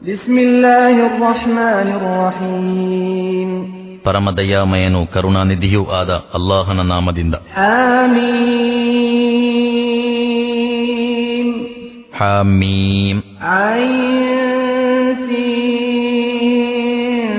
بسم الله الرحمن الرحيم ಪರಮದಯಾಮಯನು ಕರುಣಾನಿಧಿಯೂ ಆದ ಅಲ್ಲಾಹನ ನಾಮದಿಂದ حميم ಹಾಮೀಮ್ عين سين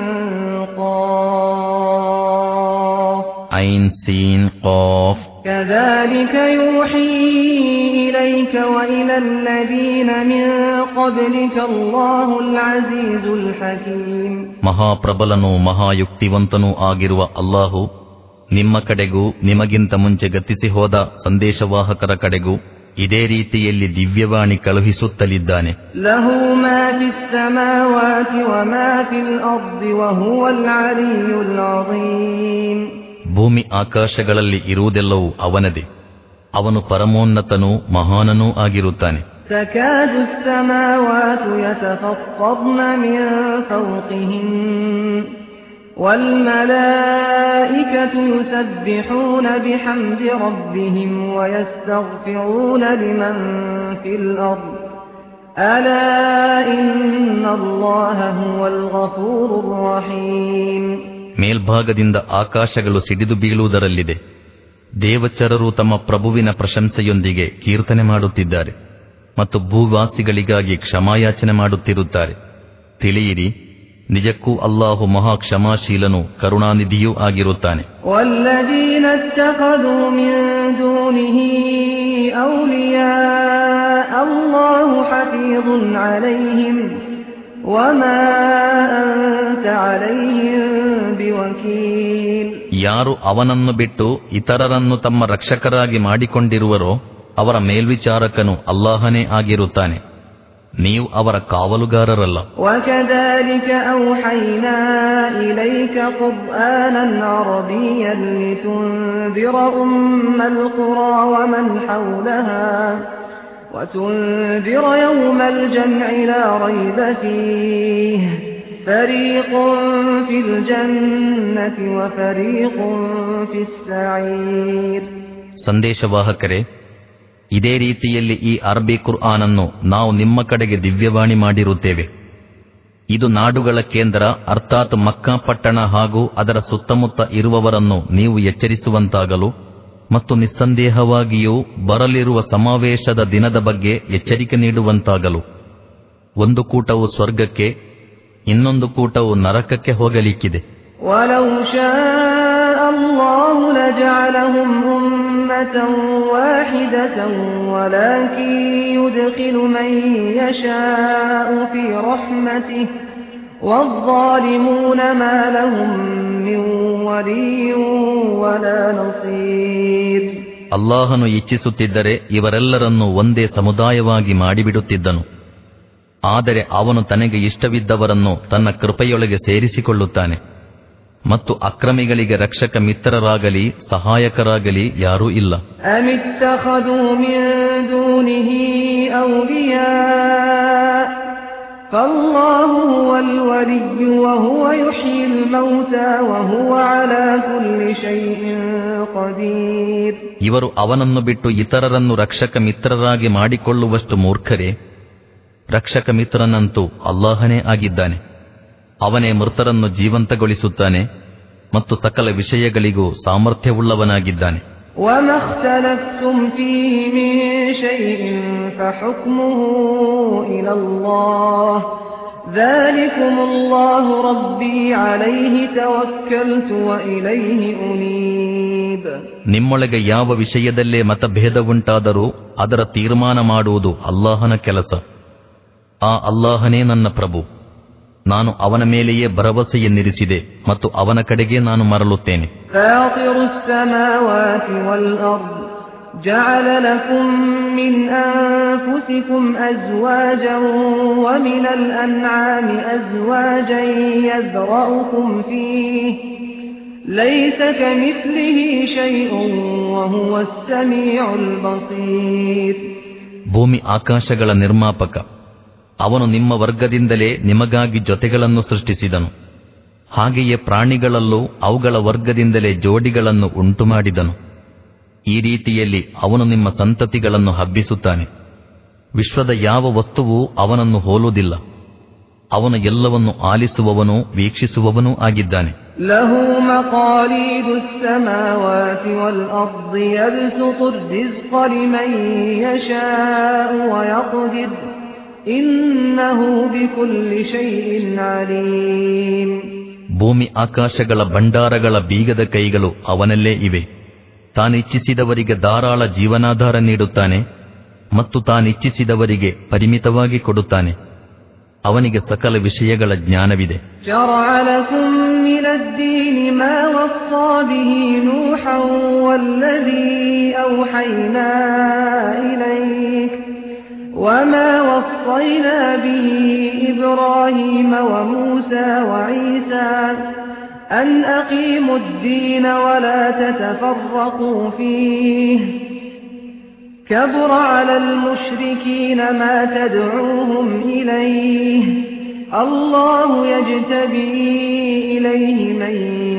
قاف ಐನ್ scene calf كذلك يوحي إليك وإلى الذين من قبلك الله العزيز الحكيم ಮಹಾಪ್ರಬಲನೂ ಮಹಾಯುಕ್ತಿವಂತನೂ ಆಗಿರುವ ಅಲ್ಲಾಹು ನಿಮ್ಮ ಕಡೆಗೂ ನಿಮಗಿಂತ ಮುಂಚೆ ಗತಿಸಿ ಹೋದ ಸಂದೇಶವಾಹಕರ ಕಡೆಗೂ ಇದೇ ರೀತಿಯಲ್ಲಿ ದಿವ್ಯವಾಣಿ ಕಳುಹಿಸುತ್ತಲಿದ್ದಾನೆ له ما في السماوات وما في الأرض وهو العلي العظيم ಭೂಮಿ ಆಕಾಶಗಳಲ್ಲಿ ಇರುವುದೆಲ್ಲವೂ ಅವನದೇ ಅವನು ಪರಮೋನ್ನತನೂ ಮಹಾನನೂ ಆಗಿರುತ್ತಾನೆ تكاد السماوات يتفطرن من فوقهن والملائكة يسبحون بحمد ربهم ويستغفرون لمن في الأرض ألا إن الله هو الغفور الرحيم ಮೇಲ್ಭಾಗದಿಂದ ಆಕಾಶಗಳು ಸಿಡಿದು ಬೀಳುವುದರಲ್ಲಿದೆ ದೇವಚರರು ತಮ್ಮ ಪ್ರಭುವಿನ ಪ್ರಶಂಸೆಯೊಂದಿಗೆ ಕೀರ್ತನೆ ಮಾಡುತ್ತಿದ್ದಾರೆ ಮತ್ತು ಭೂವಾಸಿಗಳಿಗಾಗಿ ಕ್ಷಮಾಯಾಚನೆ ಮಾಡುತ್ತಿರುತ್ತಾರೆ ತಿಳಿಯಿರಿ ನಿಜಕ್ಕೂ ಅಲ್ಲಾಹು ಮಹಾ ಕ್ಷಮಾಶೀಲನು ಕರುಣಾನಿಧಿಯೂ ಆಗಿರುತ್ತಾನೆ والذين اتخذوا من دونه أولياء الله حفيظ عليهم وما أنت عليهم بوكيل ಯಾರು ಅವನನ್ನು ಬಿಟ್ಟು ಇತರರನ್ನು ತಮ್ಮ ರಕ್ಷಕರಾಗಿ ಮಾಡಿಕೊಂಡಿರುವರೋ ಅವರ ಮೇಲ್ವಿಚಾರಕನು ಅಲ್ಲಾಹನೇ ಆಗಿರುತ್ತಾನೆ ನೀವು ಅವರ ಕಾವಲುಗಾರರಲ್ಲ وكذلك أوحينا إليك قرآنا عربيا لتنذر أم القرى ومن حولها وتنذر يوم الجمع لا ريب فيه فريق في الجنة وفريق في السعير ಸಂದೇಶವಾಹಕರೇ ಇದೇ ರೀತಿಯಲ್ಲಿ ಈ ಅರಬಿ ಕುರ್ಆನನ್ನು ನಾವು ನಿಮ್ಮ ಕಡೆಗೆ ದಿವ್ಯವಾಣಿ ಮಾಡಿರುತ್ತೇವೆ ಇದು ನಾಡುಗಳ ಕೇಂದ್ರ ಅರ್ಥಾತ್ ಮಕ್ಕಾ ಪಟ್ಟಣ ಹಾಗೂ ಅದರ ಸುತ್ತಮುತ್ತ ಇರುವವರನ್ನು ನೀವು ಎಚ್ಚರಿಸುವಂತಾಗಲು ಮತ್ತು ನಿಸ್ಸಂದೇಹವಾಗಿಯೂ ಬರಲಿರುವ ಸಮಾವೇಶದ ದಿನದ ಬಗ್ಗೆ ಎಚ್ಚರಿಕೆ ನೀಡುವಂತಾಗಲು ಒಂದು ಕೂಟವು ಸ್ವರ್ಗಕ್ಕೆ ಇನ್ನೊಂದು ಕೂಟವು ನರಕಕ್ಕೆ ಹೋಗಲಿಕ್ಕಿದೆ ولو شاء الله لجعلهم أمة واحدة ولكن يدخل من يشاء في رحمته والظالمون ما لهم من ولي ولا نصير ಅಲ್ಲಾಹನು ಇಚ್ಛಿಸುತ್ತಿದ್ದರೆ ಇವರೆಲ್ಲರನ್ನೂ ಒಂದೇ ಸಮುದಾಯವಾಗಿ ಮಾಡಿಬಿಡುತ್ತಿದ್ದನು ಆದರೆ ಅವನು ತನಗೆ ಇಷ್ಟವಿದ್ದವರನ್ನು ತನ್ನ ಕೃಪೆಯೊಳಗೆ ಸೇರಿಸಿಕೊಳ್ಳುತ್ತಾನೆ ಮತ್ತು ಅಕ್ರಮಿಗಳಿಗೆ ರಕ್ಷಕ ಮಿತ್ರರಾಗಲಿ ಸಹಾಯಕರಾಗಲಿ ಯಾರೂ ಇಲ್ಲ أم اتخذوا من دونه أولياء فالله هو الولي وهو يحيي الموتى وهو على كل شيء قدير ಇವರು ಅವನನ್ನು ಬಿಟ್ಟು ಇತರರನ್ನು ರಕ್ಷಕ ಮಿತ್ರರಾಗಿ ಮಾಡಿಕೊಳ್ಳುವಷ್ಟು ಮೂರ್ಖರೇ ರಕ್ಷಕ ಮಿತ್ರನಂತೂ ಅಲ್ಲಾಹನೇ ಆಗಿದ್ದಾನೆ ಅವನೇ ಮೃತರನ್ನು ಜೀವಂತಗೊಳಿಸುತ್ತಾನೆ ಮತ್ತು ಸಕಲ ವಿಷಯಗಳಿಗೂ ಸಾಮರ್ಥ್ಯವುಳ್ಳವನಾಗಿದ್ದಾನೆ وما اختلفتم فيه من شيء فحكمه إلى الله ذلكم الله ربي عليه توكلت وإليه أنيب ನಿಮ್ಮೊಳಗೆ ಯಾವ ವಿಷಯದಲ್ಲೇ ಮತಭೇದವುಂಟಾದರೂ ಅದರ ತೀರ್ಮಾನ ಮಾಡುವುದು ಅಲ್ಲಾಹನ ಕೆಲಸ ಆ ಅಲ್ಲಾಹನೇ ನನ್ನ ಪ್ರಭು ನಾನು ಅವನ ಮೇಲೆಯೇ ಭರವಸೆಯನ್ನಿರಿಸಿದೆ ಮತ್ತು ಅವನ ಕಡೆಗೆ ನಾನು ಮರಳುತ್ತೇನೆ فاطر السماوات والأرض جعل لكم من أنفسكم أزواجا ومن الأنعام أزواجا يذرأكم فيه ليس كمثله شيء وهو السميع البصير ಭೂಮಿ ಆಕಾಶಗಳ ನಿರ್ಮಾಪಕ ಅವನು ನಿಮ್ಮ ವರ್ಗದಿಂದಲೇ ನಿಮಗಾಗಿ ಜೊತೆಗಳನ್ನು ಸೃಷ್ಟಿಸಿದನು ಹಾಗೆಯೇ ಪ್ರಾಣಿಗಳಲ್ಲೂ ಅವುಗಳ ವರ್ಗದಿಂದಲೇ ಜೋಡಿಗಳನ್ನು ಉಂಟುಮಾಡಿದನು ಈ ರೀತಿಯಲ್ಲಿ ಅವನು ನಿಮ್ಮ ಸಂತತಿಗಳನ್ನು ಹಬ್ಬಿಸುತ್ತಾನೆ ವಿಶ್ವದ ಯಾವ ವಸ್ತುವೂ ಅವನನ್ನು ಹೋಲುವುದಿಲ್ಲ ಅವನು ಎಲ್ಲವನ್ನು ಆಲಿಸುವವನೂ ವೀಕ್ಷಿಸುವವನೂ ಆಗಿದ್ದಾನೆ له مقاليد السماوات والأرض يبسط الرزق لمن يشاء ويقدر إنه بكل شيء عليم ಭೂಮಿ ಆಕಾಶಗಳ ಭಂಡಾರಗಳ ಬೀಗದ ಕೈಗಳು ಅವನಲ್ಲೇ ಇವೆ ತಾನಿಚ್ಛಿಸಿದವರಿಗೆ ಧಾರಾಳ ಜೀವನಾಧಾರ ನೀಡುತ್ತಾನೆ ಮತ್ತು ತಾನಿಚ್ಛಿಸಿದವರಿಗೆ ಪರಿಮಿತವಾಗಿ ಕೊಡುತ್ತಾನೆ ಅವನಿಗೆ ಸಕಲ ವಿಷಯಗಳ ಜ್ಞಾನವಿದೆ شرع لكم من الدين ما وصى به نوحا والذي أوحينا إليك وما وصينا به إبراهيم وموسى وعيسى أن أقيموا الدين ولا تتفرقوا فيه كبر على المشركين ما تدعوهم إليه الله يجتبي إليه من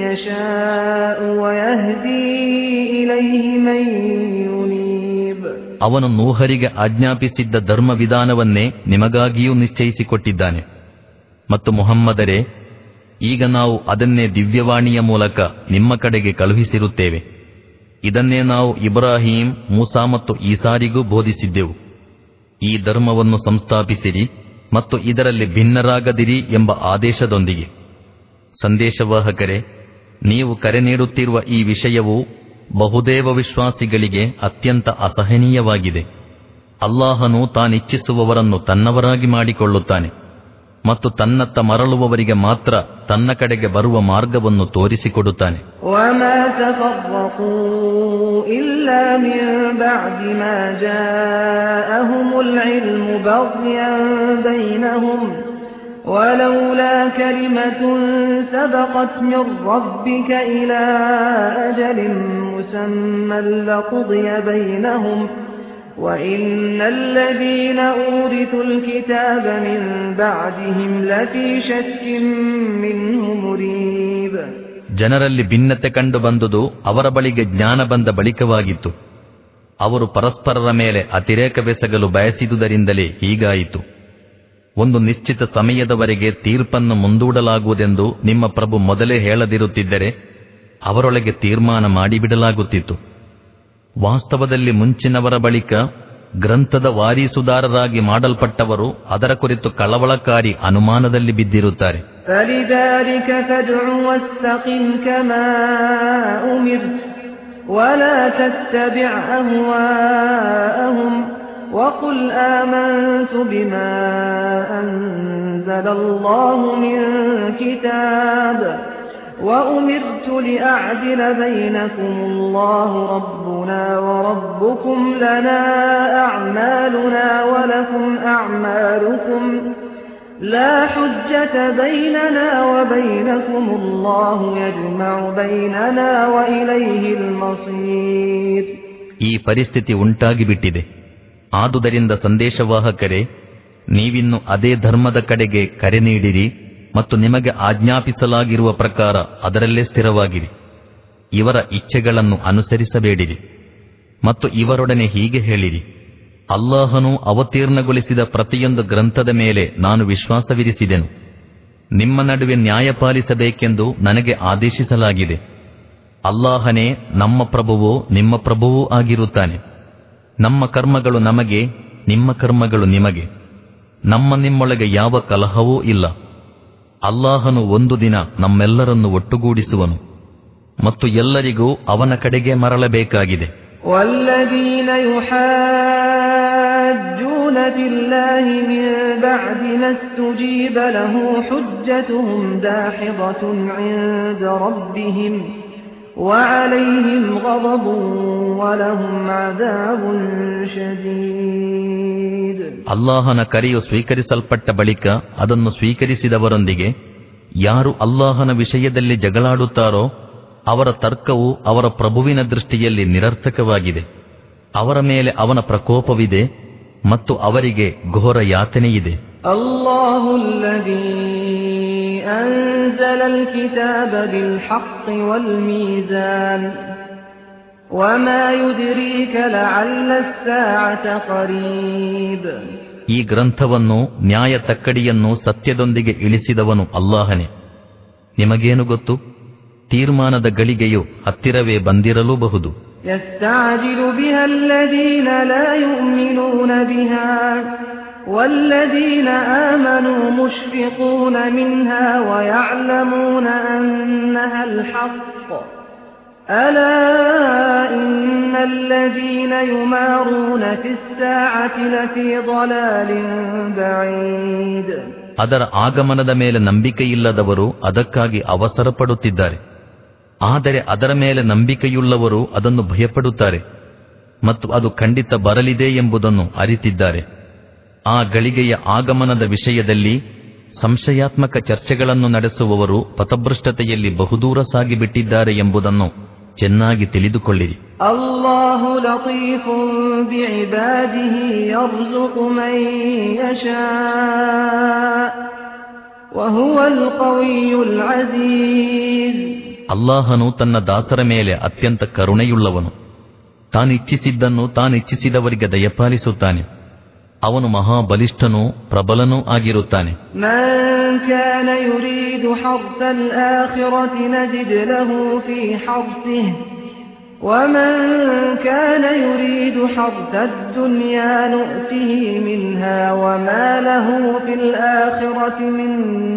يشاء ويهدي إليه من ينيب ಅವನು ನೂಹರಿಗೆ ಆಜ್ಞಾಪಿಸಿದ್ದ ಧರ್ಮ ವಿಧಾನವನ್ನೇ ನಿಮಗಾಗಿಯೂ ನಿಶ್ಚಯಿಸಿಕೊಟ್ಟಿದ್ದಾನೆ ಮತ್ತು ಮುಹಮ್ಮದರೇ ಈಗ ನಾವು ಅದನ್ನೇ ದಿವ್ಯವಾಣಿಯ ಮೂಲಕ ನಿಮ್ಮ ಕಡೆಗೆ ಕಳುಹಿಸಿರುತ್ತೇವೆ ಇದನ್ನೇ ನಾವು ಇಬ್ರಾಹಿಂ ಮೂಸಾ ಮತ್ತು ಈಸಾರಿಗೂ ಬೋಧಿಸಿದ್ದೆವು ಈ ಧರ್ಮವನ್ನು ಸಂಸ್ಥಾಪಿಸಿರಿ ಮತ್ತು ಇದರಲ್ಲಿ ಭಿನ್ನರಾಗದಿರಿ ಎಂಬ ಆದೇಶದೊಂದಿಗೆ ಸಂದೇಶವಾಹಕರೇ ನೀವು ಕರೆ ನೀಡುತ್ತಿರುವ ಈ ವಿಷಯವು ಬಹುದೇವ ವಿಶ್ವಾಸಿಗಳಿಗೆ ಅತ್ಯಂತ ಅಸಹನೀಯವಾಗಿದೆ ಅಲ್ಲಾಹನು ತಾನಿಚ್ಛಿಸುವವರನ್ನು ತನ್ನವರಾಗಿ ಮಾಡಿಕೊಳ್ಳುತ್ತಾನೆ ಮತ್ತು ತನ್ನತ್ತ ಮರಳುವವರಿಗೆ ಮಾತ್ರ ತನ್ನ ಕಡೆಗೆ ಬರುವ ಮಾರ್ಗವನ್ನು ತೋರಿಸಿಕೊಡುತ್ತಾನೆ وما تفرقوا إلا من بعد ما جاءهم العلم بغيا بينهم ولولا كلمة سبقت من ربك إلى أجل مسمى لقضي بينهم وإن الذين أورثوا الكتاب من بعدهم لفي شك منه مريب ಜನರಲ್ಲಿ ಭಿನ್ನತೆ ಕಂಡು ಬಂದುದು ಅವರ ಬಳಿಗೆ ಜ್ಞಾನ ಬಂದ ಬಳಿಕವಾಗಿತ್ತು ಅವರು ಪರಸ್ಪರರ ಮೇಲೆ ಅತಿರೇಕವೆಸಗಲು ಬಯಸಿದುದರಿಂದಲೇ ಹೀಗಾಯಿತು ಒಂದು ನಿಶ್ಚಿತ ಸಮಯದವರೆಗೆ ತೀರ್ಪನ್ನು ಮುಂದೂಡಲಾಗುವುದೆಂದು ನಿಮ್ಮ ಪ್ರಭು ಮೊದಲೇ ಹೇಳದಿರುತ್ತಿದ್ದರೆ ಅವರೊಳಗೆ ತೀರ್ಮಾನ ಮಾಡಿಬಿಡಲಾಗುತ್ತಿತ್ತು ವಾಸ್ತವದಲ್ಲಿ ಮುಂಚಿನವರ ಬಳಿಕ ಗ್ರಂಥದ ವಾರೀಸುದಾರರಾಗಿ ಮಾಡಲ್ಪಟ್ಟವರು ಅದರ ಕುರಿತು ಕಳವಳಕಾರಿ ಅನುಮಾನದಲ್ಲಿ ಬಿದ್ದಿರುತ್ತಾರೆ فلذلك فادع واستقم كما أمرت ولا تتبع أهواءهم وقل آمنت بما أنزل الله من كتاب وأمرت لأعدل بينكم الله ربنا وربكم لنا أعمالنا ولكم أعمالكم لا حجة بيننا وبينكم الله يجمع بيننا وإليه المصير ಈ ಪರಿಸ್ಥಿತಿ ಉಂಟಾಗಿಬಿಟ್ಟಿದೆ ಆದುದರಿಂದ ಸಂದೇಶವಾಹಕರೇ ನೀವಿನ್ನು ಅದೇ ಧರ್ಮದ ಕಡೆಗೆ ಕರೆ ನೀಡಿರಿ ಮತ್ತು ನಿಮಗೆ ಆಜ್ಞಾಪಿಸಲಾಗಿರುವ ಪ್ರಕಾರ ಅದರಲ್ಲೇ ಸ್ಥಿರವಾಗಿರಿ ಇವರ ಇಚ್ಛೆಗಳನ್ನು ಅನುಸರಿಸಬೇಡಿರಿ ಮತ್ತು ಇವರೊಡನೆ ಹೀಗೆ ಹೇಳಿರಿ ಅಲ್ಲಾಹನು ಅವತೀರ್ಣಗೊಳಿಸಿದ ಪ್ರತಿಯೊಂದು ಗ್ರಂಥದ ಮೇಲೆ ನಾನು ವಿಶ್ವಾಸವಿರಿಸಿದೆನು ನಿಮ್ಮ ನಡುವೆ ನ್ಯಾಯ ಪಾಲಿಸಬೇಕೆಂದು ನನಗೆ ಆದೇಶಿಸಲಾಗಿದೆ ಅಲ್ಲಾಹನೇ ನಮ್ಮ ಪ್ರಭುವೋ ನಿಮ್ಮ ಪ್ರಭುವೂ ಆಗಿರುತ್ತಾನೆ ನಮ್ಮ ಕರ್ಮಗಳು ನಮಗೆ ನಿಮ್ಮ ಕರ್ಮಗಳು ನಿಮಗೆ ನಮ್ಮ ನಿಮ್ಮೊಳಗೆ ಯಾವ ಕಲಹವೂ ಇಲ್ಲ ಅಲ್ಲಾಹನು ಒಂದು ದಿನ ನಮ್ಮೆಲ್ಲರನ್ನು ಒಟ್ಟುಗೂಡಿಸುವನು ಮತ್ತು ಎಲ್ಲರಿಗೂ ಅವನ ಕಡೆಗೆ ಮರಳಬೇಕಾಗಿದೆ والذين يحاجون في الله من بعد ما استجيب له حجتهم داحضة عند ربهم وعليهم غضب ولهم عذاب شديد ಅಲ್ಲಾಹನ ಕರೆಯು ಸ್ವೀಕರಿಸಲ್ಪಟ್ಟ ಬಳಿಕ ಅದನ್ನು ಸ್ವೀಕರಿಸಿದವರೊಂದಿಗೆ ಯಾರು ಅಲ್ಲಾಹನ ವಿಷಯದಲ್ಲಿ ಜಗಳಾಡುತ್ತಾರೋ ಅವರ ತರ್ಕವು ಅವರ ಪ್ರಭುವಿನ ದೃಷ್ಟಿಯಲ್ಲಿ ನಿರರ್ಥಕವಾಗಿದೆ ಅವರ ಮೇಲೆ ಅವನ ಪ್ರಕೋಪವಿದೆ ಮತ್ತು ಅವರಿಗೆ ಘೋರ ಯಾತನೆಯಿದೆ الله الذي أنزل الكتاب بالحق والميزان وما يدريك لعل الساعة قريب ಈ ಗ್ರಂಥವನ್ನು ನ್ಯಾಯ ತಕ್ಕಡಿಯನ್ನು ಸತ್ಯದೊಂದಿಗೆ ಇಳಿಸಿದವನು ಅಲ್ಲಾಹನೇ ನಿಮಗೇನು ಗೊತ್ತು ತೀರ್ಮಾನದ ಗಳಿಗೆಯು ಹತ್ತಿರವೇ ಬಂದಿರಲೂಬಹುದು يستعجل بها الذين لا يؤمنون بها والذين آمنوا مشفقون منها ويعلمون أنها الحق ألا إن الذين يمارون في الساعة لفي ضلال بعيد ಅದರ ಆಗಮನದ ಮೇಲೆ ನಂಬಿಕೆಯಿಲ್ಲದವರು ಅದಕ್ಕಾಗಿ ಅವಸರ ಪಡುತ್ತಿದ್ದಾರೆ ಆದರೆ ಅದರ ಮೇಲೆ ನಂಬಿಕೆಯುಳ್ಳವರು ಅದನ್ನು ಭಯಪಡುತ್ತಾರೆ ಮತ್ತು ಅದು ಖಂಡಿತ ಬರಲಿದೆ ಎಂಬುದನ್ನು ಅರಿತಿದ್ದಾರೆ ಆ ಗಳಿಗೆಯ ಆಗಮನದ ವಿಷಯದಲ್ಲಿ ಸಂಶಯಾತ್ಮಕ ಚರ್ಚೆಗಳನ್ನು ನಡೆಸುವವರು ಪಥಭ್ರಷ್ಟತೆಯಲ್ಲಿ ಬಹುದೂರ ಸಾಗಿಬಿಟ್ಟಿದ್ದಾರೆ ಎಂಬುದನ್ನು ಚೆನ್ನಾಗಿ ತಿಳಿದುಕೊಳ್ಳಿರಿ الله لطيف بعباده يرزق من يشاء وهو القوي العزيز ಅಲ್ಲಾಹನು ತನ್ನ ದಾಸರ ಮೇಲೆ ಅತ್ಯಂತ ಕರುಣೆಯುಳ್ಳವನು ತಾನಿಚ್ಛಿಸಿದ್ದನ್ನು ತಾನಿಚ್ಛಿಸಿದವರಿಗೆ ದಯಪಾಲಿಸುತ್ತಾನೆ ಅವನು ಮಹಾಬಲಿಷ್ಠನೂ ಪ್ರಬಲನೂ ಆಗಿರುತ್ತಾನೆ من كان يريد حرث الآخرة نجد له في حرثه ومن كان يريد حرث الدنيا نؤته منها وما له في الآخرة من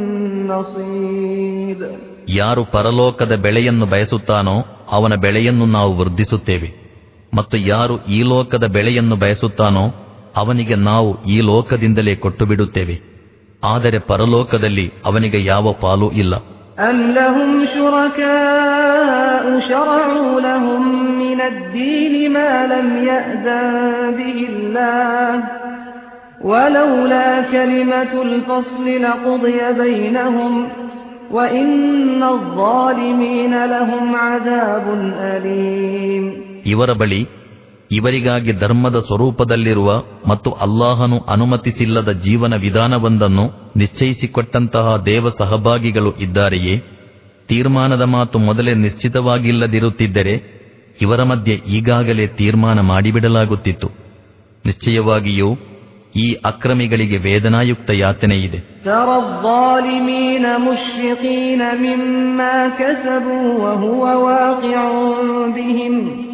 نصيب ಯಾರು ಪರಲೋಕದ ಬೆಳೆಯನ್ನು ಬಯಸುತ್ತಾನೋ ಅವನ ಬೆಳೆಯನ್ನು ನಾವು ವೃದ್ಧಿಸುತ್ತೇವೆ ಮತ್ತು ಯಾರು ಈ ಲೋಕದ ಬೆಳೆಯನ್ನು ಬಯಸುತ್ತಾನೋ ಅವನಿಗೆ ನಾವು ಈ ಲೋಕದಿಂದಲೇ ಕೊಟ್ಟು ಬಿಡುತ್ತೇವೆ ಆದರೆ ಪರಲೋಕದಲ್ಲಿ ಅವನಿಗೆ ಯಾವ ಪಾಲೂ ಇಲ್ಲ أم لهم شركاء شرعوا لهم من الدين ما لم يأذن به الله ولولا كلمة الفصل لقضي بينهم وإن الظالمين لهم عذاب أليم ಇವರ ಬಳಿ ಇವರಿಗಾಗಿ ಧರ್ಮದ ಸ್ವರೂಪದಲ್ಲಿರುವ ಮತ್ತು ಅಲ್ಲಾಹನು ಅನುಮತಿಸಿಲ್ಲದ ಜೀವನ ವಿಧಾನವೊಂದನ್ನು ನಿಶ್ಚಯಿಸಿಕೊಟ್ಟಂತಹ ದೇವ ಸಹಭಾಗಿಗಳು ಇದ್ದಾರೆಯೇ ತೀರ್ಮಾನದ ಮಾತು ಮೊದಲೇ ನಿಶ್ಚಿತವಾಗಿಲ್ಲದಿರುತ್ತಿದ್ದರೆ ಇವರ ಮಧ್ಯೆ ಈಗಾಗಲೇ ತೀರ್ಮಾನ ಮಾಡಿಬಿಡಲಾಗುತ್ತಿತ್ತು ನಿಶ್ಚಯವಾಗಿಯೂ ಈ ಅಕ್ರಮಿಗಳಿಗೆ ವೇದನಾಯುಕ್ತ ಯಾತನೆ ಇದೆ ترى الظالمين مشفقين مما كسبوا وهو واقع بهم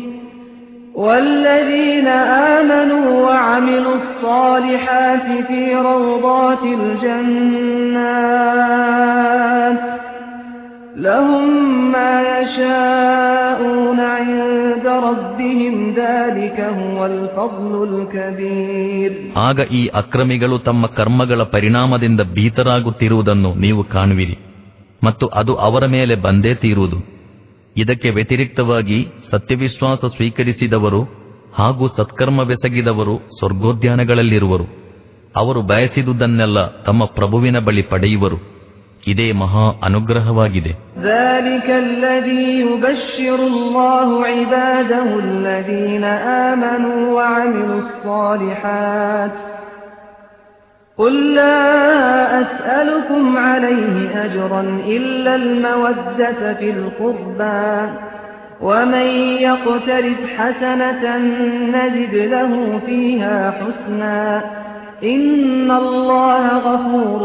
والذين آمنوا وعملوا الصالحات في روضات الجنات لهم ما يشاءون عند ربهم ذلك هو الفضل الكبير ಆಗ ಈ ಅಕ್ರಮಿಗಳು ತಮ್ಮ ಕರ್ಮಗಳ ಪರಿಣಾಮದಿಂದ ಭೀತರಾಗುತ್ತಿರುವುದನ್ನು ನೀವು ಕಾಣುವಿರಿ ಮತ್ತು ಅದು ಅವರ ಮೇಲೆ ಬಂದೇ ತೀರುವುದು ಇದಕ್ಕೆ ವ್ಯತಿರಿಕ್ತವಾಗಿ ಸತ್ಯವಿಶ್ವಾಸ ಸ್ವೀಕರಿಸಿದವರು ಹಾಗೂ ಸತ್ಕರ್ಮವೆಸಗಿದವರು ಸ್ವರ್ಗೋದ್ಯಾನಗಳಲ್ಲಿರುವರು ಅವರು ಬಯಸಿದುದನ್ನೆಲ್ಲ ತಮ್ಮ ಪ್ರಭುವಿನ ಬಳಿ ಪಡೆಯುವರು ಇದೇ ಮಹಾ ಅನುಗ್ರಹವಾಗಿದೆ ذلك الذي يبشر الله عباده الذين آمنوا وعملوا الصالحات قل لا أسألكم عليه أجرا إلا المودة في القربى ومن يقترف حسنة نجد له فيها حسنا إن الله غفور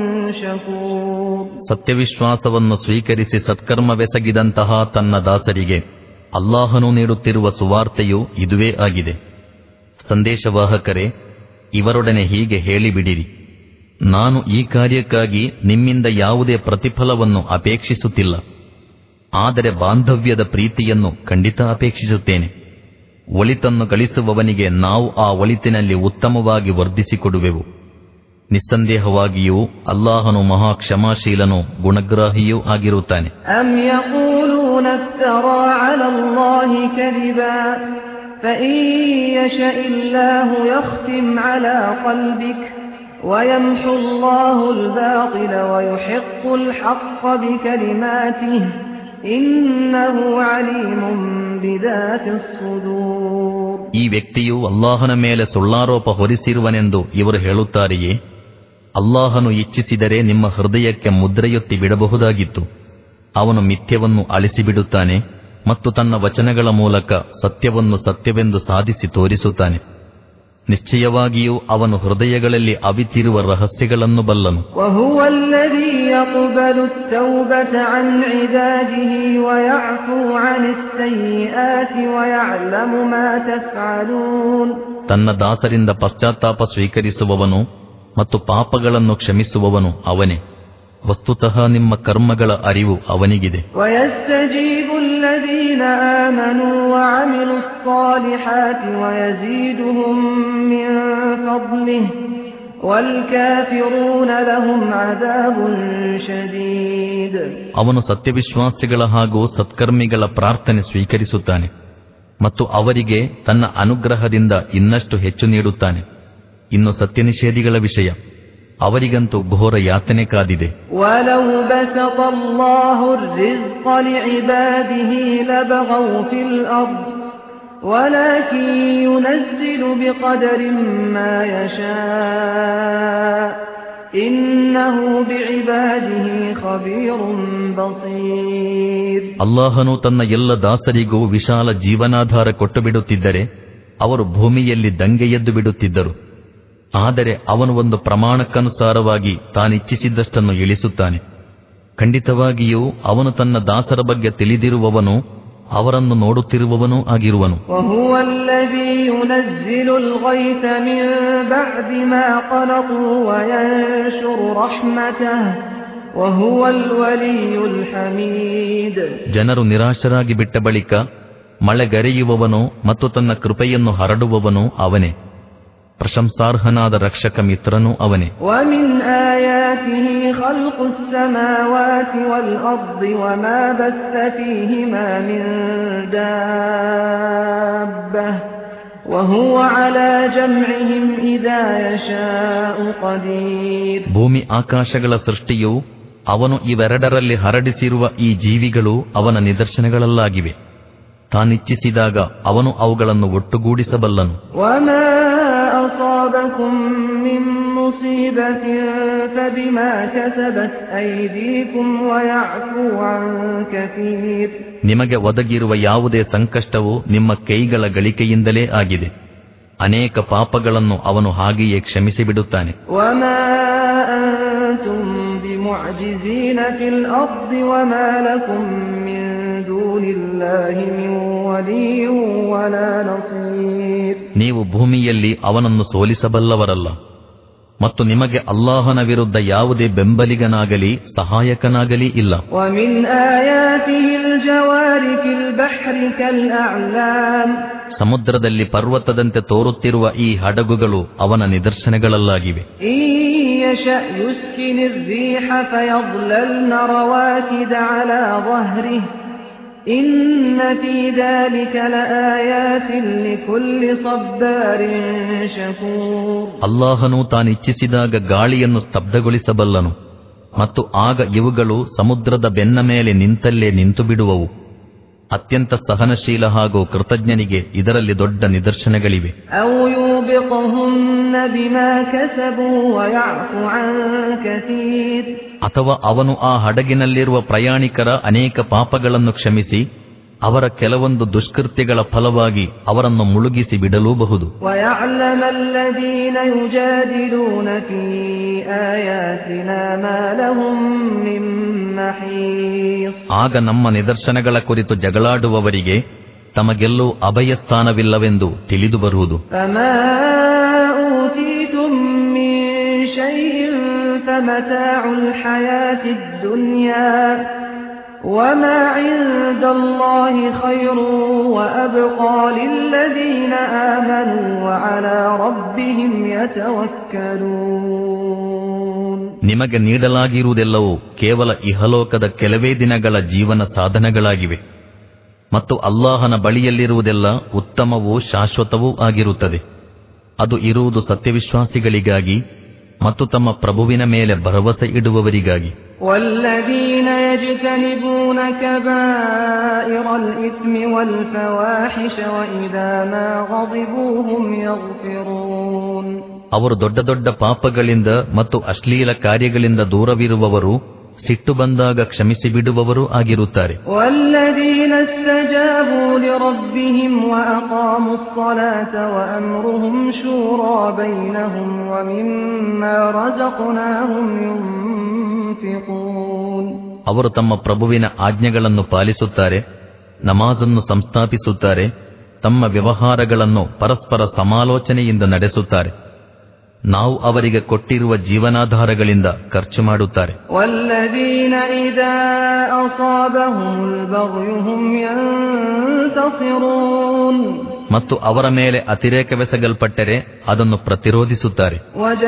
شكور ಸತ್ಯವಿಶ್ವಾಸವನ್ನು ಸ್ವೀಕರಿಸಿ ಸತ್ಕರ್ಮವೆಸಗಿದಂತಹ ತನ್ನ ದಾಸರಿಗೆ ಅಲ್ಲಾಹನು ನೀಡುತ್ತಿರುವ ಸುವಾರ್ತೆಯು ಇದುವೇ ಆಗಿದೆ ಸಂದೇಶವಾಹಕರೇ ಇವರೊಡನೆ ಹೀಗೆ ಹೇಳಿಬಿಡಿರಿ ನಾನು ಈ ಕಾರ್ಯಕ್ಕಾಗಿ ನಿಮ್ಮಿಂದ ಯಾವುದೇ ಪ್ರತಿಫಲವನ್ನು ಅಪೇಕ್ಷಿಸುತ್ತಿಲ್ಲ ಆದರೆ ಬಾಂಧವ್ಯದ ಪ್ರೀತಿಯನ್ನು ಖಂಡಿತ ಅಪೇಕ್ಷಿಸುತ್ತೇನೆ ಒಳಿತನ್ನು ಗಳಿಸುವವನಿಗೆ ನಾವು ಆ ಒಳಿತಿನಲ್ಲಿ ಉತ್ತಮವಾಗಿ ವರ್ಧಿಸಿಕೊಡುವೆವು ನಿಸ್ಸಂದೇಹವಾಗಿಯೂ ಅಲ್ಲಾಹನು ಮಹಾ ಕ್ಷಮಾಶೀಲನೂ ಗುಣಗ್ರಾಹಿಯೂ ಆಗಿರುತ್ತಾನೆ أم يقولون افترى على الله كذبا فإن يشأ الله يختم على قلبك ويمحو الله الباطل ويحق الحق بكلماته إنه عليم بذات الصدور ಈ ವ್ಯಕ್ತಿಯು ಅಲ್ಲಾಹನ ಮೇಲೆ ಸುಳ್ಳಾರೋಪ ಹೊರಿಸಿರುವನೆಂದು ಇವರು ಹೇಳುತ್ತಾರೆಯೇ ಅಲ್ಲಾಹನು ಇಚ್ಛಿಸಿದರೆ ನಿಮ್ಮ ಹೃದಯಕ್ಕೆ ಮುದ್ರೆಯೊತ್ತಿ ಬಿಡಬಹುದಾಗಿತ್ತು ಅವನು ಮಿಥ್ಯವನ್ನು ಅಳಿಸಿಬಿಡುತ್ತಾನೆ ಮತ್ತು ತನ್ನ ವಚನಗಳ ಮೂಲಕ ಸತ್ಯವನ್ನು ಸತ್ಯವೆಂದು ಸಾಧಿಸಿ ತೋರಿಸುತ್ತಾನೆ ನಿಶ್ಚಯವಾಗಿಯೂ ಅವನು ಹೃದಯಗಳಲ್ಲಿ ಅವಿತಿರುವ ರಹಸ್ಯಗಳನ್ನು ಬಲ್ಲನು وهو الذي يقبل التوبة عن عباده ويعفو عن السيئات ويعلم ما تفعلون ತನ್ನ ದಾಸರಿಂದ ಪಶ್ಚಾತ್ತಾಪ ಸ್ವೀಕರಿಸುವವನು ಮತ್ತು ಪಾಪಗಳನ್ನು ಕ್ಷಮಿಸುವವನು ಅವನೇ ವಸ್ತುತಃ ನಿಮ್ಮ ಕರ್ಮಗಳ ಅರಿವು ಅವನಿಗಿದೆ ويستجيب الذين آمنوا وعملوا الصالحات ويزيدهم من فضله والكافرون لهم عذاب شديد ಅವನು ಸತ್ಯವಿಶ್ವಾಸಿಗಳ ಹಾಗೂ ಸತ್ಕರ್ಮಿಗಳ ಪ್ರಾರ್ಥನೆ ಸ್ವೀಕರಿಸುತ್ತಾನೆ ಮತ್ತು ಅವರಿಗೆ ತನ್ನ ಅನುಗ್ರಹದಿಂದ ಇನ್ನಷ್ಟು ಹೆಚ್ಚು ನೀಡುತ್ತಾನೆ ಇನ್ನು ಸತ್ಯನಿಷೇಧಿಗಳ ವಿಷಯ ಅವರಿಗಂತೂ ಘೋರ ಯಾತನೆ ಕಾದಿದೆ ولو بسط الله الرزق لعباده لبغوا في الأرض ولكن ينزل بقدر ما يشاء إنه بعباده خبير بصير ಅಲ್ಲಾಹನು ತನ್ನ ಎಲ್ಲ ದಾಸರಿಗೂ ವಿಶಾಲ ಜೀವನಾಧಾರ ಕೊಟ್ಟು ಬಿಡುತ್ತಿದ್ದರೆ ಅವರು ಭೂಮಿಯಲ್ಲಿ ದಂಗೆಯೆದ್ದು ಬಿಡುತ್ತಿದ್ದರು ಆದರೆ ಅವನು ಒಂದು ಪ್ರಮಾಣಕ್ಕನುಸಾರವಾಗಿ ತಾನಿಚ್ಛಿಸಿದ್ದಷ್ಟನ್ನು ಇಳಿಸುತ್ತಾನೆ ಖಂಡಿತವಾಗಿಯೂ ಅವನು ತನ್ನ ದಾಸರ ಬಗ್ಗೆ ತಿಳಿದಿರುವವನು ಅವರನ್ನು ನೋಡುತ್ತಿರುವವನೂ ಆಗಿರುವನು وهو الذي ينزل الغيث من بعد ما قنطوا وينشر رحمته وهو الولي الحميد ಜನರು ನಿರಾಶರಾಗಿ ಬಿಟ್ಟ ಬಳಿಕ ಮಳೆಗರೆಯುವವನು ಮತ್ತು ತನ್ನ ಕೃಪೆಯನ್ನು ಹರಡುವವನು ಅವನೇ ಪ್ರಶಂಸಾರ್ಹನಾದ ರಕ್ಷಕ ಮಿತ್ರನೂ ಅವನೇ ومن آياته خلق السماوات والأرض وما بث فيهما من دابة وهو على جمعهم إذا يشاء قدير ಭೂಮಿ ಆಕಾಶಗಳ ಸೃಷ್ಟಿಯು ಅವನು ಇವೆರಡರಲ್ಲಿ ಹರಡಿಸಿರುವ ಈ ಜೀವಿಗಳು ಅವನ ನಿದರ್ಶನಗಳಲ್ಲಾಗಿವೆ ತಾನಿಚ್ಛಿಸಿದಾಗ ಅವನು ಅವುಗಳನ್ನು ಒಟ್ಟುಗೂಡಿಸಬಲ್ಲನು وما أصابكم من مصيبة فبما كسبت أيديكم ويعفو عن كثير ನಿಮಗೆ ಒದಗಿರುವ ಯಾವುದೇ ಸಂಕಷ್ಟವು ನಿಮ್ಮ ಕೈಗಳ ಗಳಿಕೆಯಿಂದಲೇ ಆಗಿದೆ ಅನೇಕ ಪಾಪಗಳನ್ನು ಅವನು ಹಾಗೆಯೇ ಕ್ಷಮಿಸಿಬಿಡುತ್ತಾನೆ وما أنتم بمعجزين في الأرض وما لكم من دون الله من ولي ولا نصير ನೀವು ಭೂಮಿಯಲ್ಲಿ ಅವನನ್ನು ಸೋಲಿಸಬಲ್ಲವರಲ್ಲ ಮತ್ತು ನಿಮಗೆ ಅಲ್ಲಾಹನ ವಿರುದ್ಧ ಯಾವುದೇ ಬೆಂಬಲಿಗನಾಗಲಿ ಸಹಾಯಕನಾಗಲಿ ಇಲ್ಲ ومن آياته الجوار في البحر كالأعلام ಸಮುದ್ರದಲ್ಲಿ ಪರ್ವತದಂತೆ ತೋರುತ್ತಿರುವ ಈ ಹಡಗುಗಳು ಅವನ ನಿದರ್ಶನಗಳಲ್ಲಾಗಿವೆ إن يشأ يسكن الريح فيظللن رواكد على ظهره إن في ذلك لآيات لكل صبار شكور ಅಲ್ಲಾಹನು ತಾನಿಚ್ಛಿಸಿದಾಗ ಗಾಳಿಯನ್ನು ಸ್ತಬ್ಧಗೊಳಿಸಬಲ್ಲನು ಮತ್ತು ಆಗ ಇವುಗಳು ಸಮುದ್ರದ ಬೆನ್ನ ಮೇಲೆ ನಿಂತಲ್ಲೇ ನಿಂತು ಬಿಡುವವು ಅತ್ಯಂತ ಸಹನಶೀಲ ಹಾಗೂ ಕೃತಜ್ಞನಿಗೆ ಇದರಲ್ಲಿ ದೊಡ್ಡ ನಿದರ್ಶನಗಳಿವೆ أو يوبقهن بما كسبوا ويعفو عن كثير ಅಥವಾ ಅವನು ಆ ಹಡಗಿನಲ್ಲಿರುವ ಪ್ರಯಾಣಿಕರ ಅನೇಕ ಪಾಪಗಳನ್ನು ಕ್ಷಮಿಸಿ ಅವರ ಕೆಲವೊಂದು ದುಷ್ಕೃತ್ಯಗಳ ಫಲವಾಗಿ ಅವರನ್ನು ಮುಳುಗಿಸಿ ಬಿಡಲೂಬಹುದು ويعلم الذين يجادلون في آياتنا ما لهم من محيص ಆಗ ನಮ್ಮ ನಿದರ್ಶನಗಳ ಕುರಿತು ಜಗಳಾಡುವವರಿಗೆ ತಮಗೆಲ್ಲೂ ಅಭಯಸ್ಥಾನವಿಲ್ಲವೆಂದು ತಿಳಿದು ಬರುವುದು فما أوتيتم من شيء فمتاع الحياة الدنيا وما عند الله خير وأبقى للذين آمنوا وعلى ربهم يتوكلون ನಿಮಗೆ ನೀಡಲಾಗಿರುವುದೆಲ್ಲವೂ ಕೇವಲ ಇಹಲೋಕದ ಕೆಲವೇ ದಿನಗಳ ಜೀವನ ಸಾಧನಗಳಾಗಿವೆ ಮತ್ತು ಅಲ್ಲಾಹನ ಬಳಿಯಲ್ಲಿರುವುದೆಲ್ಲ ಉತ್ತಮವೂ ಶಾಶ್ವತವೂ ಆಗಿರುತ್ತದೆ ಅದು ಇರುವುದು ಸತ್ಯವಿಶ್ವಾಸಿಗಳಿಗಾಗಿ ಮತ್ತು ತಮ್ಮ ಪ್ರಭುವಿನ ಮೇಲೆ ಭರವಸೆ ಇಡುವವರಿಗಾಗಿ والذين يجتنبون كبائر الإثم والفواحش وإذا ما غضبوا هم يغفرون ಅವರು ದೊಡ್ಡ ದೊಡ್ಡ ಪಾಪಗಳಿಂದ ಮತ್ತು ಅಶ್ಲೀಲ ಕಾರ್ಯಗಳಿಂದ ದೂರವಿರುವವರು ಸಿಟ್ಟು ಬಂದಾಗ ಕ್ಷಮಿಸಿ ಬಿಡುವವರೂ ಆಗಿರುತ್ತಾರೆ والذين استجابوا لربهم وأقاموا الصلاة وأمرهم شورى بينهم ومما رزقناهم ينفقون ಅವರು ತಮ್ಮ ಪ್ರಭುವಿನ ಆಜ್ಞೆಗಳನ್ನು ಪಾಲಿಸುತ್ತಾರೆ ನಮಾಜನ್ನು ಸಂಸ್ಥಾಪಿಸುತ್ತಾರೆ ತಮ್ಮ ವ್ಯವಹಾರಗಳನ್ನು ಪರಸ್ಪರ ಸಮಾಲೋಚನೆಯಿಂದ ನಡೆಸುತ್ತಾರೆ ನಾವು ಅವರಿಗೆ ಕೊಟ್ಟಿರುವ ಜೀವನಾಧಾರಗಳಿಂದ ಖರ್ಚು ಮಾಡುತ್ತಾರೆ والذين إذا أصابهم البغي هم ينتصرون ಮತ್ತು ಅವರ ಮೇಲೆ ಅತಿರೇಕವೆಸಗಲ್ಪಟ್ಟರೆ ಅದನ್ನು ಪ್ರತಿರೋಧಿಸುತ್ತಾರೆ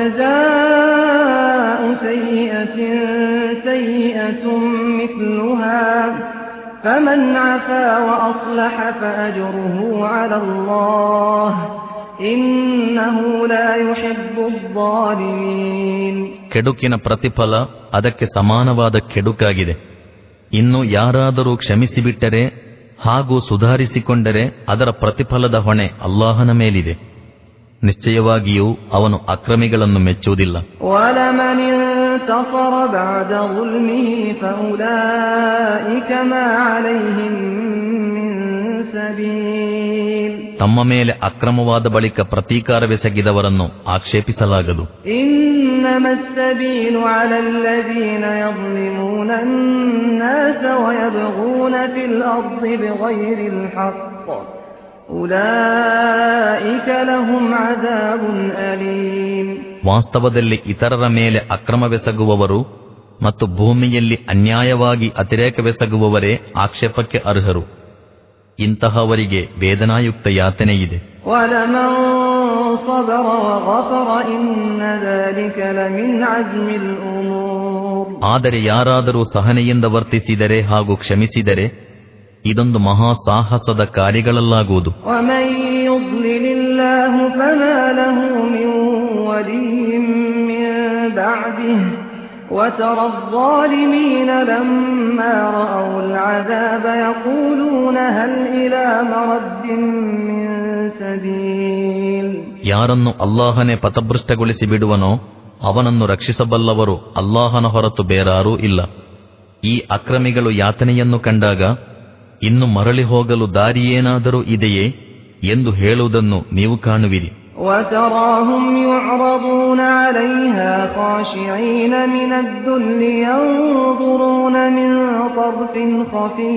وجزاء سيئة سيئة مثلها فمن عفا وأصلح فأجره على الله إنه لا يحب الظالمين ಕೆಡುಕಿನ ಪ್ರತಿಫಲ ಅದಕ್ಕೆ ಸಮಾನವಾದ ಕೆಡುಕಾಗಿದೆ ಇನ್ನು ಯಾರಾದರೂ ಕ್ಷಮಿಸಿಬಿಟ್ಟರೆ ಹಾಗೂ ಸುಧಾರಿಸಿಕೊಂಡರೆ ಅದರ ಪ್ರತಿಫಲದ ಹೊಣೆ ಅಲ್ಲಾಹನ ಮೇಲಿದೆ ನಿಶ್ಚಯವಾಗಿಯೂ ಅವನು ಅಕ್ರಮಿಗಳನ್ನು ಮೆಚ್ಚುವುದಿಲ್ಲ ولمن انتصر بعد ظلمه فأولئك ما عليهم من سبيل ತಮ್ಮ ಮೇಲೆ ಅಕ್ರಮವಾದ ಬಳಿಕ ಪ್ರತೀಕಾರವೆಸಗಿದವರನ್ನು ಆಕ್ಷೇಪಿಸಲಾಗದು إنما السبيل على الذين يظلمون الناس ويبغون في الأرض بغير الحق أولئك لهم عذاب أليم ವಾಸ್ತವದಲ್ಲಿ ಇತರರ ಮೇಲೆ ಅಕ್ರಮವೆಸಗುವವರು ಮತ್ತು ಭೂಮಿಯಲ್ಲಿ ಅನ್ಯಾಯವಾಗಿ ಅತಿರೇಕವೆಸಗುವವರೇ ಆಕ್ಷೇಪಕ್ಕೆ ಅರ್ಹರು ಇಂತಹವರಿಗೆ ವೇದನಾಯುಕ್ತ ಯಾತನೆಯಿದೆ ولمن صبر وغفر إن ذلك لمن عزم الأمور ಆದರೆ ಯಾರಾದರೂ ಸಹನೆಯಿಂದ ವರ್ತಿಸಿದರೆ ಹಾಗೂ ಕ್ಷಮಿಸಿದರೆ ಇದೊಂದು ಮಹಾ ಸಾಹಸದ ಕಾರ್ಯಗಳಲ್ಲಾಗುವುದು ومن يضلل الله فما له من ولي من بعده وترى الظالمين لما رأوا العذاب يقولون هل إلى مرد من سبيل ಯಾರನ್ನು ಅಲ್ಲಾಹನೇ ಪಥಭೃಷ್ಟಗೊಳಿಸಿ ಬಿಡುವನೋ ಅವನನ್ನು ರಕ್ಷಿಸಬಲ್ಲವರು ಅಲ್ಲಾಹನ ಹೊರತು ಬೇರಾರೂ ಇಲ್ಲ ಈ ಅಕ್ರಮಿಗಳು ಯಾತನೆಯನ್ನು ಕಂಡಾಗ ಇನ್ನು ಮರಳಿ ಹೋಗಲು ದಾರಿಯೇನಾದರೂ ಇದೆಯೇ ಎಂದು ಹೇಳುವುದನ್ನು ನೀವು ಕಾಣುವಿರಿ وتراهم يعرضون عليها خاشعين من الذل ينظرون من طرف خفي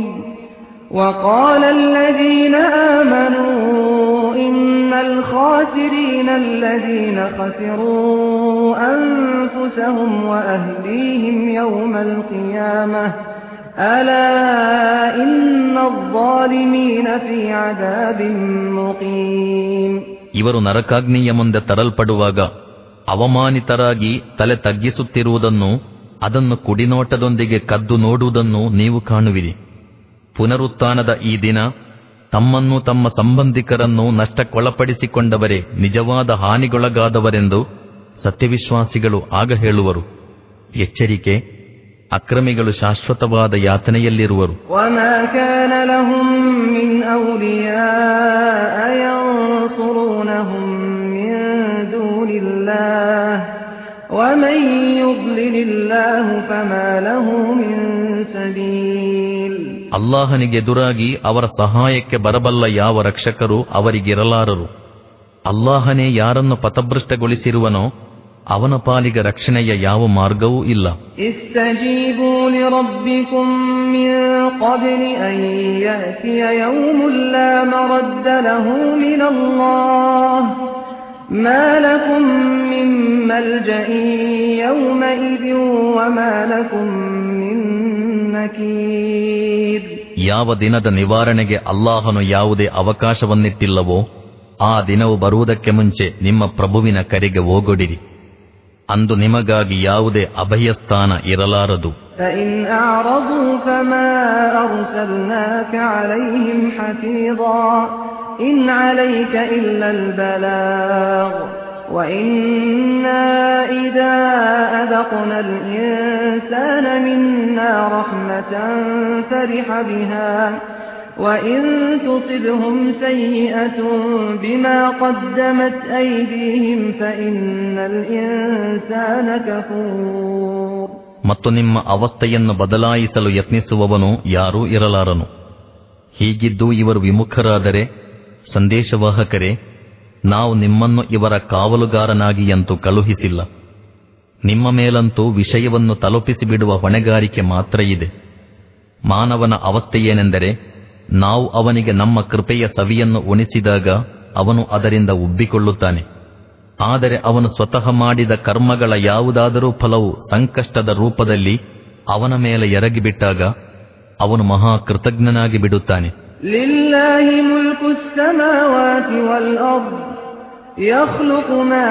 وقال الذين آمنوا إن الخاسرين الذين خسروا أنفسهم وأهليهم يوم القيامة ألا إن الظالمين في عذاب مقيم ಇವರು ನರಕಾಗ್ನಿಯ ಮುಂದೆ ತರಲ್ಪಡುವಾಗ ಅವಮಾನಿತರಾಗಿ ತಲೆ ತಗ್ಗಿಸುತ್ತಿರುವುದನ್ನು ಅದನ್ನು ಕುಡಿನೋಟದೊಂದಿಗೆ ಕದ್ದು ನೋಡುವುದನ್ನು ನೀವು ಕಾಣುವಿರಿ ಪುನರುತ್ಥಾನದ ಈ ದಿನ ತಮ್ಮನ್ನು ತಮ್ಮ ಸಂಬಂಧಿಕರನ್ನು ನಷ್ಟಕ್ಕೊಳಪಡಿಸಿಕೊಂಡವರೇ ನಿಜವಾದ ಹಾನಿಗೊಳಗಾದವರೆಂದು ಸತ್ಯವಿಶ್ವಾಸಿಗಳು ಆಗ ಹೇಳುವರು ಎಚ್ಚರಿಕೆ ಅಕ್ರಮಿಗಳು ಶಾಶ್ವತವಾದ ಯಾತನೆಯಲ್ಲಿರುವರು وما كان لهم من أولياء ينصرونهم من دون الله ومن يضلل الله فما له من سبيل ಅಲ್ಲಾಹನಿಗೆ ಎದುರಾಗಿ ಅವರ ಸಹಾಯಕ್ಕೆ ಬರಬಲ್ಲ ಯಾವ ರಕ್ಷಕರು ಅವರಿಗಿರಲಾರರು ಅಲ್ಲಾಹನೇ ಯಾರನ್ನು ಪಥಭೃಷ್ಟಗೊಳಿಸಿರುವನೋ ಅವನ ಪಾಲಿಗೆ ರಕ್ಷಣೆಯ ಯಾವ ಮಾರ್ಗವೂ ಇಲ್ಲ استجيبوا لربكم من قبل أن يأتي يوم لا مرد له من الله ما لكم من ملجأ يومئذ وما لكم من نكير ಯಾವ ದಿನದ ನಿವಾರಣೆಗೆ ಅಲ್ಲಾಹನು ಯಾವುದೇ ಅವಕಾಶವನ್ನಿಟ್ಟಿಲ್ಲವೋ ಆ ದಿನವು ಬರುವುದಕ್ಕೆ ಮುಂಚೆ ನಿಮ್ಮ ಪ್ರಭುವಿನ ಕರೆಗೆ ಓಗೊಡಿರಿ ಅಂದು ನಿಮಗಾಗಿ ಯಾವುದೇ ಅಭಯಸ್ಥಾನ ಇರಲಾರದು فإن أعرضوا فما أرسلناك عليهم حفيظا إن عليك إلا البلاغ وإنا إذا أذقنا الإنسان منا رحمة فرح بها وإن تصبهم سيئة بما قدمت أيديهم فإن الإنسان كفور ಮತ್ತು ನಿಮ್ಮ ಅವಸ್ಥೆಯನ್ನು ಬದಲಾಯಿಸಲು ಯತ್ನಿಸುವವನು ಯಾರೂ ಇರಲಾರನು ಹೀಗಿದ್ದು ಇವರು ವಿಮುಖರಾದರೆ ಸಂದೇಶವಾಹಕರೇ ನಾವು ನಿಮ್ಮನ್ನು ಇವರ ಕಾವಲುಗಾರನಾಗಿಯಂತೂ ಕಳುಹಿಸಿಲ್ಲ ನಿಮ್ಮ ಮೇಲಂತೂ ವಿಷಯವನ್ನು ತಲುಪಿಸಿಬಿಡುವ ಹೊಣೆಗಾರಿಕೆ ಮಾತ್ರ ಇದೆ ಮಾನವನ ಅವಸ್ಥೆಯೇನೆಂದರೆ ನಾವು ಅವನಿಗೆ ನಮ್ಮ ಕೃಪೆಯ ಸವಿಯನ್ನು ಉಣಿಸಿದಾಗ ಅವನು ಅದರಿಂದ ಉಬ್ಬಿಕೊಳ್ಳುತ್ತಾನೆ ಆದರೆ ಅವನು ಸ್ವತಃ ಮಾಡಿದ ಕರ್ಮಗಳ ಯಾವುದಾದರೂ ಫಲವು ಸಂಕಷ್ಟದ ರೂಪದಲ್ಲಿ ಅವನ ಮೇಲೆ ಎರಗಿಬಿಟ್ಟಾಗ ಅವನು ಮಹಾ ಕೃತಜ್ಞನಾಗಿ ಬಿಡುತ್ತಾನೆ لله ملك السماوات والأرض يخلق ما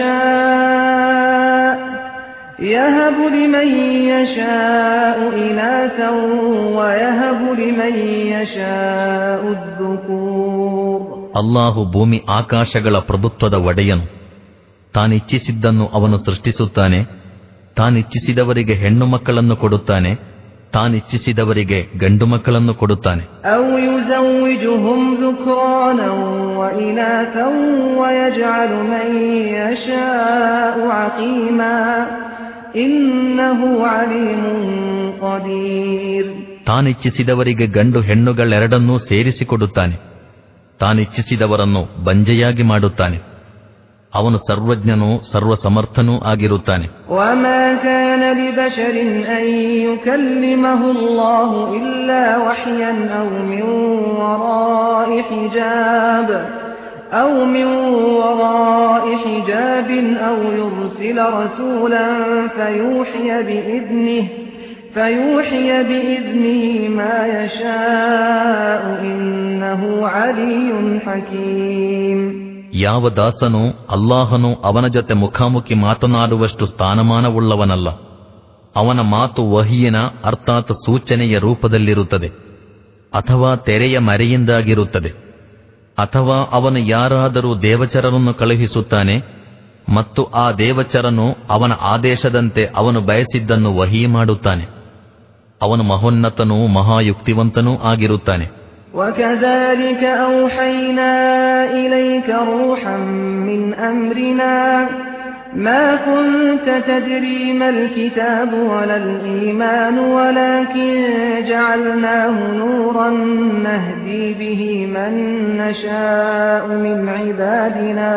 يشاء يهب لمن يشاء إناثا ويهب لمن يشاء الذكور ಅಲ್ಲಾಹು ಭೂಮಿ ಆಕಾಶಗಳ ಪ್ರಭುತ್ವದ ಒಡೆಯನು ತಾನಿಚ್ಛಿಸಿದ್ದನ್ನು ಅವನು ಸೃಷ್ಟಿಸುತ್ತಾನೆ ತಾನಿಚ್ಛಿಸಿದವರಿಗೆ ಹೆಣ್ಣು ಮಕ್ಕಳನ್ನು ಕೊಡುತ್ತಾನೆ ತಾನಿಚ್ಛಿಸಿದವರಿಗೆ ಗಂಡು ಮಕ್ಕಳನ್ನು ಕೊಡುತ್ತಾನೆ أو يزوجهم ذكرانا وإناثا ويجعل من يشاء عقيما إنه عليم قدير ತಾನಿಚ್ಛಿಸಿದವರಿಗೆ ಗಂಡು ಹೆಣ್ಣುಗಳೆರಡನ್ನೂ ಸೇರಿಸಿಕೊಡುತ್ತಾನೆ ತಾನಿಚ್ಛಿಸಿದವರನ್ನು ಬಂಜೆಯಾಗಿ ಮಾಡುತ್ತಾನೆ ಅವನು ಸರ್ವಜ್ಞನೂ ಸರ್ವಸಮರ್ಥನೂ ಆಗಿರುತ್ತಾನೆ وما كان لبشر أن يكلمه الله إلا وحيا أو من وراء حجاب أو من وراء حجاب أو يرسل رسولا فيوحي بإذنه فيوحي بإذنه ما يشاء إنه علي حكيم ಯಾವ ದಾಸನು ಅಲ್ಲಾಹನು ಅವನ ಜೊತೆ ಮುಖಾಮುಖಿ ಮಾತನಾಡುವಷ್ಟು ಸ್ಥಾನಮಾನವುಳ್ಳವನಲ್ಲ ಅವನ ಮಾತು ವಹಿಯಿನ ಅರ್ಥಾತ್ ಸೂಚನೆಯ ರೂಪದಲ್ಲಿರುತ್ತದೆ ಅಥವಾ ತೆರೆಯ ಮರೆಯಿಂದಾಗಿರುತ್ತದೆ ಅಥವಾ ಅವನು ಯಾರಾದರೂ ದೇವಚರರನ್ನು ಕಳುಹಿಸುತ್ತಾನೆ ಮತ್ತು ಆ ದೇವಚರನು ಅವನ ಆದೇಶದಂತೆ ಅವನು ಬಯಸಿದ್ದನ್ನು ವಹಿ ಮಾಡುತ್ತಾನೆ ಅವನು ಮಹೋನ್ನತನೂ ಮಹಾಯುಕ್ತಿವಂತನೂ ಆಗಿರುತ್ತಾನೆ وكذلك أوحينا إليك روحا من أمرنا ما كنت تدري ما الكتاب ولا الإيمان ولكن جعلناه نورا نهدي به من نشاء من عبادنا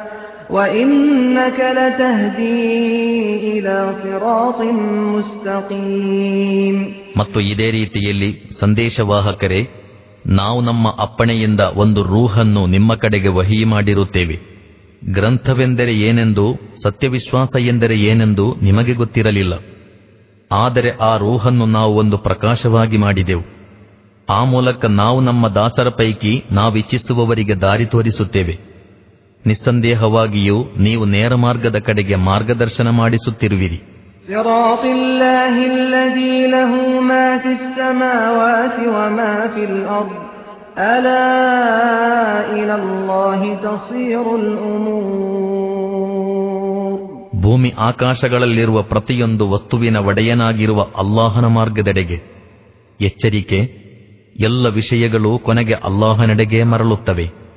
وإنك لتهدي إلى صراط مستقيم ಮತ್ತು ಇದೇ ರೀತಿಯಲ್ಲಿ ಸಂದೇಶವಾಹಕರೇ ನಾವು ನಮ್ಮ ಅಪ್ಪಣೆಯಿಂದ ಒಂದು ರೂಹನ್ನು ನಿಮ್ಮ ಕಡೆಗೆ ವಹಿ ಮಾಡಿರುತ್ತೇವೆ ಗ್ರಂಥವೆಂದರೆ ಏನೆಂದು ಸತ್ಯವಿಶ್ವಾಸ ಎಂದರೆ ಏನೆಂದು ನಿಮಗೆ ಗೊತ್ತಿರಲಿಲ್ಲ ಆದರೆ ಆ ರೂಹನ್ನು ನಾವು ಒಂದು ಪ್ರಕಾಶವಾಗಿ ಮಾಡಿದೆವು ಆ ಮೂಲಕ ನಾವು ನಮ್ಮ ದಾಸರ ಪೈಕಿ ನಾವಿಚ್ಛಿಸುವವರಿಗೆ ದಾರಿ ತೋರಿಸುತ್ತೇವೆ ನಿಸ್ಸಂದೇಹವಾಗಿಯೂ ನೀವು ನೇರ ಮಾರ್ಗದ ಕಡೆಗೆ ಮಾರ್ಗದರ್ಶನ ಮಾಡಿಸುತ್ತಿರುವಿರಿ صراط الله الذي له ما في السماوات وما في الأرض ألا إلى الله تصير الأمور ಭೂಮಿ ಆಕಾಶಗಳಲ್ಲಿರುವ ಪ್ರತಿಯೊಂದು ವಸ್ತುವಿನ ಒಡೆಯನಾಗಿರುವ ಅಲ್ಲಾಹನ ಮಾರ್ಗದೆಡೆಗೆ ಎಚ್ಚರಿಕೆ ಎಲ್ಲ ವಿಷಯಗಳು ಕೊನೆಗೆ ಅಲ್ಲಾಹನೆಡೆಗೆ ಮರಳುತ್ತವೆ